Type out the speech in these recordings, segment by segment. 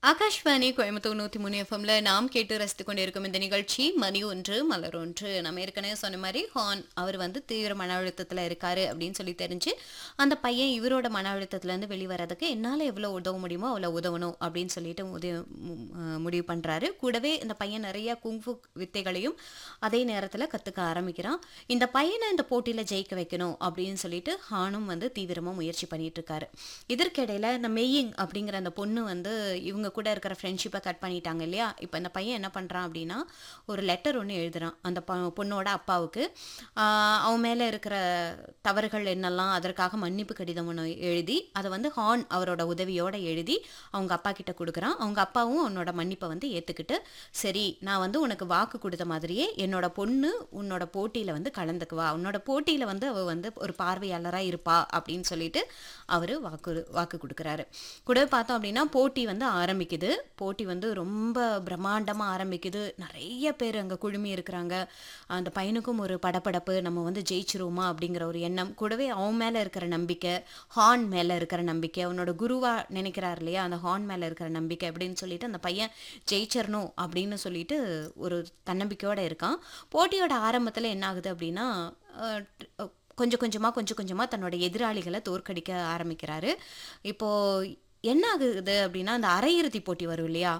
ஆகாஷ்வாணி கோயம்புத்தூர் நூத்தி மூணு எஃப்எம்ல நாம் கேட்டு ரசித்துக் கொண்டிருக்கும் இந்த நிகழ்ச்சி மணி ஒன்று மலர் ஒன்று நம்ம ஏற்கனவே சொன்ன மாதிரி ஹான் அவர் வந்து தீவிர மன அழுத்தத்துல இருக்காரு அப்படின்னு சொல்லி தெரிஞ்சு அந்த பையன் இவரோட மன அழுத்தத்துல இருந்து வெளிவரதுக்கு என்னால எவ்வளவு உதவ முடியுமோ அவ்வளவு உதவணும் அப்படின்னு சொல்லிட்டு உதவி மு- அஹ் முடிவு பண்றாரு கூடவே இந்த பையன் நிறைய குங்ஃபு வித்தைகளையும் அதே நேரத்துல கத்துக்க ஆரம்பிக்கிறான் இந்த பையனை இந்த போட்டியில ஜெயிக்க வைக்கணும் அப்படின்னு சொல்லிட்டு ஹானும் வந்து தீவிரமா முயற்சி பண்ணிட்டு இருக்காரு இதற்கிடையில இந்த மெய்யிங் அப்படிங்கிற அந்த பொண்ணு வந்து இவங்க கூட இருக்கிற ஃப்ரெண்ட்ஷிப்பை கட் பண்ணிட்டாங்க இல்லையா இப்போ இந்த பையன் என்ன பண்ணுறான் அப்படின்னா ஒரு லெட்டர் ஒன்று எழுதுறான் அந்த ப- பொண்ணோட அப்பாவுக்கு ஆஹ் அவன் மேலே இருக்கிற தவறுகள் என்னெல்லாம் அதற்காக மன்னிப்பு கடிதம் ஒன்று எழுதி அதை வந்து ஹார்ன் அவரோட உதவியோட எழுதி அவங்க அப்பா கிட்ட கொடுக்குறான் அவங்க அப்பாவும் அவனோட மன்னிப்பை வந்து ஏற்றுக்கிட்டு சரி நான் வந்து உனக்கு வாக்கு கொடுத்த மாதிரியே என்னோட பொண்ணு உன்னோட போட்டியில் வந்து கலந்துக்குவா உன்னோட போட்டியில் வந்து அவள் வந்து ஒரு பார்வையாளராக இருப்பா அப்படின்னு சொல்லிட்டு அவர் வாக்கு வாக்கு கொடுக்குறாரு கூடவே பார்த்தோம் அப்படின்னா போட்டி வந்து ஆரம்பிக்குது போட்டி வந்து ரொம்ப பிரம்மாண்டமாக ஆரம்பிக்குது நிறைய பேர் அங்கே குழுமி இருக்கிறாங்க அந்த பையனுக்கும் ஒரு படபடப்பு நம்ம வந்து ஜெயிச்சிருவோமா அப்படிங்கிற ஒரு எண்ணம் கூடவே அவன் மேலே இருக்கிற நம்பிக்கை ஹார்ன் மேலே இருக்கிற நம்பிக்கை அவனோட குருவா நினைக்கிறார் இல்லையா அந்த ஹார்ன் மேலே இருக்கிற நம்பிக்கை அப்படின்னு சொல்லிட்டு அந்த பையன் ஜெயிச்சிடணும் அப்படின்னு சொல்லிட்டு ஒரு தன்னம்பிக்கையோட இருக்கான் போட்டியோட ஆரம்பத்தில் என்ன ஆகுது அப்படின்னா அஹ், ட்- கொஞ்சம் கொஞ்சமாக கொஞ்சம் கொஞ்சமாக தன்னோட எதிராளிகளை தோற்கடிக்க ஆரம்பிக்கிறாரு இப்போ என்ன ஆகுது அப்படின்னா அந்த அரையிறுதி போட்டி வரும் இல்லையா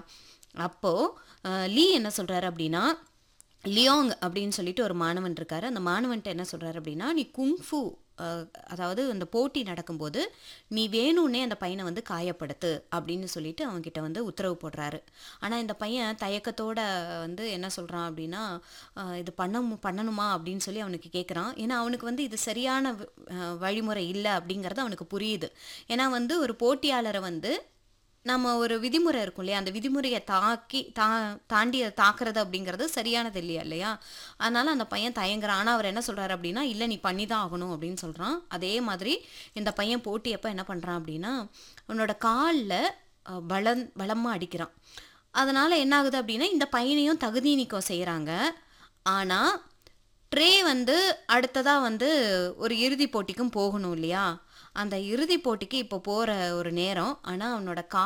அப்போது லீ என்ன சொல்கிறாரு அப்படின்னா லியோங் அப்படின்னு சொல்லிட்டு ஒரு மாணவன் இருக்காரு அந்த மாணவன்ட்ட என்ன சொல்றாரு அப்படின்னா நீ குங்ஃபு அஹ், அதாவது அந்த போட்டி நடக்கும்போது நீ வேணும்னே அந்த பையனை வந்து காயப்படுத்து அப்படின்னு சொல்லிட்டு அவன்கிட்ட வந்து உத்தரவு போடுறாரு ஆனால் இந்த பையன் தயக்கத்தோட வந்து என்ன சொல்றான் அப்படின்னா அஹ், இது பண்ண மு- பண்ணணுமா அப்படின்னு சொல்லி அவனுக்கு கேட்குறான் ஏன்னா அவனுக்கு வந்து இது சரியான வ- அஹ், வழிமுறை இல்லை அப்படிங்கிறது அவனுக்கு புரியுது ஏன்னா வந்து ஒரு போட்டியாளரை வந்து நம்ம ஒரு விதிமுறை இருக்கும் இல்லையா அந்த விதிமுறையை தாக்கி தா தாண்டி அதை தாக்குறது அப்படிங்கிறது சரியானது இல்லையா இல்லையா அதனால அந்த பையன் தயங்குறான் ஆனால் அவர் என்ன சொல்றாரு அப்படின்னா இல்லை நீ பண்ணி தான் ஆகணும் அப்படின்னு சொல்றான் அதே மாதிரி இந்த பையன் போட்டியப்போ என்ன பண்றான் அப்படின்னா அவனோட காலில் பலம் பலமாக அடிக்கிறான் அதனால என்ன ஆகுது அப்படின்னா இந்த பையனையும் தகுதி நீக்கம் செய்கிறாங்க ஆனால் ட்ரே வந்து அடுத்ததா வந்து ஒரு இறுதி போட்டிக்கும் போகணும் இல்லையா அந்த இறுதி போட்டிக்கு இப்போ போகிற ஒரு நேரம் ஆனால் அவனோட கா